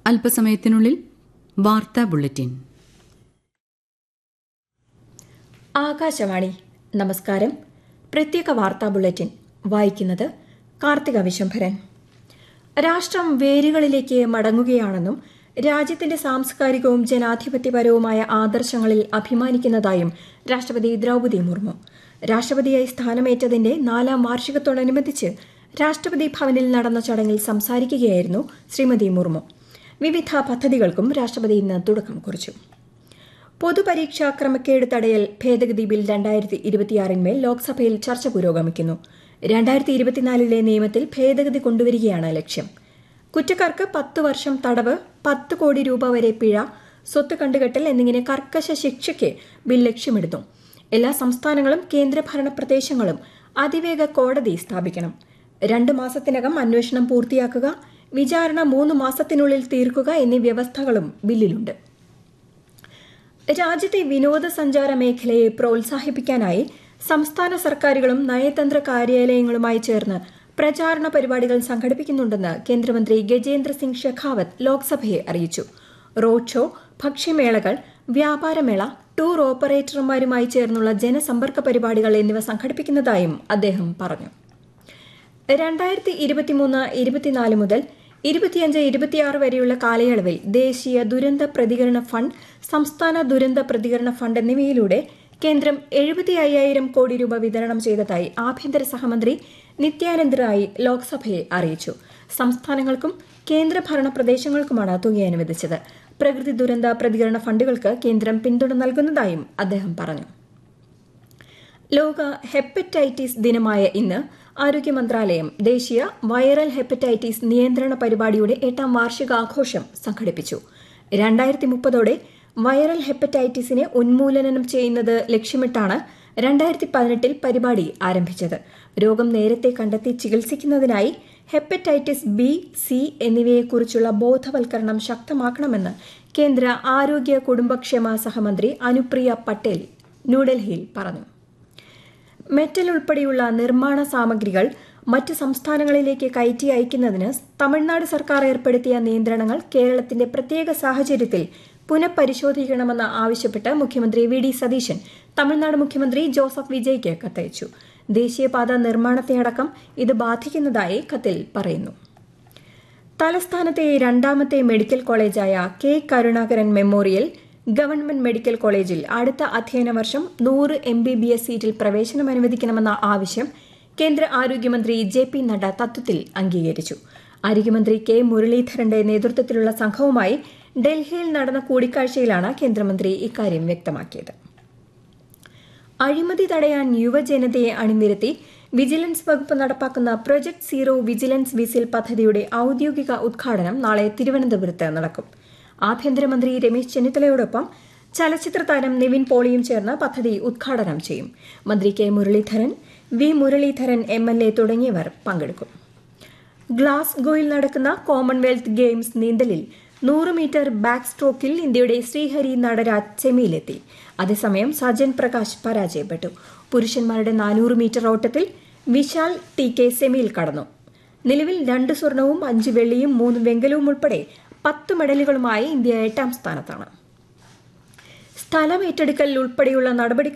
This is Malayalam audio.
അല്പസമയത്തിനുള്ളിൽ വാർത്താ ബുള്ളറ്റിൻ ആകാശവാണി നമസ്കാരം പ്രത്യേക വാർത്താ ബുള്ളറ്റിൻ വായിക്കുന്നത് കാർത്തിക വിശംഭരൻ രാഷ്ട്രം വേരുകളിലേക്ക് മടങ്ങുകയാണെന്നും രാജ്യത്തിന്റെ സാംസ്കാരികവും ജനാധിപത്യപരവുമായ ആദർശങ്ങളിൽ അഭിമാനിക്കുന്നതായും രാഷ്ട്രപതി ദ്രൌപതി മുർമു രാഷ്ട്രപതിയായി സ്ഥാനമേറ്റതിന്റെ നാലാം വാർഷികത്തോടനുബന്ധിച്ച് രാഷ്ട്രപതി ഭവനിൽ നടന്ന ചടങ്ങിൽ സംസാരിക്കുകയായിരുന്നു ശ്രീമതി മുർമു വിവിധ പദ്ധതികൾക്കും രാഷ്ട്രപതി ഇന്ന് തുടക്കം കുറിച്ചു പൊതുപരീക്ഷാ ക്രമക്കേട് തടയൽ ഭേദഗതി ബിൽ രണ്ടായിരത്തി ഇരുപത്തിയാറിന്മേൽ ലോക്സഭയിൽ ചർച്ച പുരോഗമിക്കുന്നു രണ്ടായിരത്തി ഇരുപത്തിനാലിലെ നിയമത്തിൽ ഭേദഗതി കൊണ്ടുവരികയാണ് ലക്ഷ്യം കുറ്റക്കാർക്ക് പത്ത് വർഷം തടവ് പത്ത് കോടി രൂപ വരെ പിഴ സ്വത്ത് കണ്ടുകെട്ടൽ എന്നിങ്ങനെ കർക്കശ ശിക്ഷയ്ക്ക് ബിൽ ലക്ഷ്യമിടുന്നു എല്ലാ സംസ്ഥാനങ്ങളും കേന്ദ്രഭരണ പ്രദേശങ്ങളും അതിവേഗ കോടതി സ്ഥാപിക്കണം രണ്ട് മാസത്തിനകം അന്വേഷണം പൂർത്തിയാക്കുക വിചാരണ മൂന്ന് മാസത്തിനുള്ളിൽ തീർക്കുക എന്നീ വ്യവസ്ഥകളും ബില്ലിലുണ്ട് രാജ്യത്തെ വിനോദസഞ്ചാര മേഖലയെ പ്രോത്സാഹിപ്പിക്കാനായി സംസ്ഥാന സർക്കാരുകളും നയതന്ത്ര കാര്യാലയങ്ങളുമായി ചേർന്ന് പ്രചാരണ പരിപാടികൾ സംഘടിപ്പിക്കുന്നുണ്ടെന്ന് കേന്ദ്രമന്ത്രി ഗജേന്ദ്ര സിംഗ് ഷെഖാവത്ത് ലോക്സഭയെ അറിയിച്ചു റോഡ് ഷോ ഭക്ഷ്യമേളകൾ വ്യാപാരമേള ടൂർ ഓപ്പറേറ്റർമാരുമായി ചേർന്നുള്ള ജനസമ്പർക്ക പരിപാടികൾ എന്നിവ സംഘടിപ്പിക്കുന്നതായും അദ്ദേഹം പറഞ്ഞു രണ്ടായിരത്തി ഇരുപത്തിമൂന്ന് ഇരുപത്തിനാല് മുതൽ ഇരുപത്തിയഞ്ച് ഇരുപത്തിയാറ് വരെയുള്ള കാലയളവിൽ ദേശീയ ദുരന്ത പ്രതികരണ ഫണ്ട് സംസ്ഥാന ദുരന്ത പ്രതികരണ ഫണ്ട് എന്നിവയിലൂടെ കേന്ദ്രം എഴുപത്തി അയ്യായിരം കോടി രൂപ വിതരണം ചെയ്തതായി ആഭ്യന്തര സഹമന്ത്രി നിത്യാനന്ദ് റായ് ലോക്സഭയെ അറിയിച്ചു സംസ്ഥാനങ്ങൾക്കും കേന്ദ്രഭരണ പ്രദേശങ്ങൾക്കുമാണ് തുക അനുവദിച്ചത് പ്രകൃതി ദുരന്ത പ്രതികരണ ഫണ്ടുകൾക്ക് കേന്ദ്രം പിന്തുണ നൽകുന്നതായും അദ്ദേഹം പറഞ്ഞു ലോക ഹെപ്പറ്റൈറ്റിസ് ദിനമായ ഇന്ന് ആരോഗ്യ മന്ത്രാലയം ദേശീയ വൈറൽ ഹെപ്പറ്റൈറ്റിസ് നിയന്ത്രണ പരിപാടിയുടെ എട്ടാം വാർഷികാഘോഷം സംഘടിപ്പിച്ചു രണ്ടായിരത്തി മുപ്പതോടെ വൈറൽ ഹെപ്പറ്റൈറ്റിസിനെ ഉന്മൂലനം ചെയ്യുന്നത് ലക്ഷ്യമിട്ടാണ് രണ്ടായിരത്തി പതിനെട്ടിൽ പരിപാടി ആരംഭിച്ചത് രോഗം നേരത്തെ കണ്ടെത്തി ചികിത്സിക്കുന്നതിനായി ഹെപ്പറ്റൈറ്റിസ് ബി സി എന്നിവയെക്കുറിച്ചുള്ള ബോധവൽക്കരണം ശക്തമാക്കണമെന്ന് കേന്ദ്ര ആരോഗ്യ കുടുംബക്ഷേമ സഹമന്ത്രി അനുപ്രിയ പട്ടേൽ ന്യൂഡൽഹിയിൽ പറഞ്ഞു മെറ്റൽ ഉൾപ്പെടെയുള്ള നിർമ്മാണ സാമഗ്രികൾ മറ്റ് സംസ്ഥാനങ്ങളിലേക്ക് കയറ്റി അയക്കുന്നതിന് തമിഴ്നാട് സർക്കാർ ഏർപ്പെടുത്തിയ നിയന്ത്രണങ്ങൾ കേരളത്തിന്റെ പ്രത്യേക സാഹചര്യത്തിൽ പുനഃപരിശോധിക്കണമെന്ന് ആവശ്യപ്പെട്ട് മുഖ്യമന്ത്രി വി ഡി സതീശൻ തമിഴ്നാട് മുഖ്യമന്ത്രി ജോസഫ് വിജയ്ക്ക് കത്തയച്ചു ദേശീയപാത നിർമ്മാണത്തെയടക്കം ഇത് ബാധിക്കുന്നതായി കത്തിൽ പറയുന്നു തലസ്ഥാനത്തെ രണ്ടാമത്തെ മെഡിക്കൽ കോളേജായ K Karunakaran memorial government medical കോളേജിൽ അടുത്ത അധ്യയന വർഷം നൂറ് എം ബി ബി എസ് സീറ്റിൽ പ്രവേശനം അനുവദിക്കണമെന്ന ആവശ്യം കേന്ദ്ര ആരോഗ്യമന്ത്രി ജെ പി നഡ്ഡ തത്വത്തിൽ അംഗീകരിച്ചു ആരോഗ്യമന്ത്രി കെ മുരളീധരന്റെ നേതൃത്വത്തിലുള്ള സംഘവുമായി ഡൽഹിയിൽ നടന്ന കൂടിക്കാഴ്ചയിലാണ് കേന്ദ്രമന്ത്രി ഇക്കാര്യം വ്യക്തമാക്കിയത് അഴിമതി തടയാൻ യുവജനതയെ അണിനിരത്തി വിജിലൻസ് വകുപ്പ് നടപ്പാക്കുന്ന പ്രൊജക്ട് സീറോ വിജിലൻസ് വിസിൽ പദ്ധതിയുടെ ഔദ്യോഗിക ഉദ്ഘാടനം നാളെ തിരുവനന്തപുരത്ത് നടക്കും ആഭ്യന്തരമന്ത്രി രമേശ് ചെന്നിത്തലയോടൊപ്പം ചലച്ചിത്ര താരം നിവിൻ പോളിയും ചേർന്ന് പദ്ധതി ഉദ്ഘാടനം ചെയ്യും മന്ത്രി K Muraleedharan V Muraleedharan M L A തുടങ്ങിയവർ പങ്കെടുക്കും ഗ്ലാസ്ഗോയിൽ നടക്കുന്ന കോമൺവെൽത്ത് ഗെയിംസ് നീന്തലിൽ നൂറ് മീറ്റർ ബാക്ക് സ്ട്രോക്കിൽ ഇന്ത്യയുടെ ശ്രീഹരി നടരാജ് സെമിയിലെത്തി അതേസമയം സജൻ പ്രകാശ് പരാജയപ്പെട്ടു പുരുഷന്മാരുടെ നാനൂറ് മീറ്റർ ഓട്ടത്തിൽ വിശാൽ ടി കെ സെമിയിൽ കടന്നു നിലവിൽ രണ്ട് സ്വർണവും അഞ്ച് വെള്ളിയും മൂന്ന് വെങ്കലവും ഉൾപ്പെടെ പത്ത് മെഡലുകളുമായി ഇന്ത്യ എട്ടാം സ്ഥാനത്താണ് സ്ഥലം ഏറ്റെടുക്കൽ ഉൾപ്പെടെയുള്ള നടപടി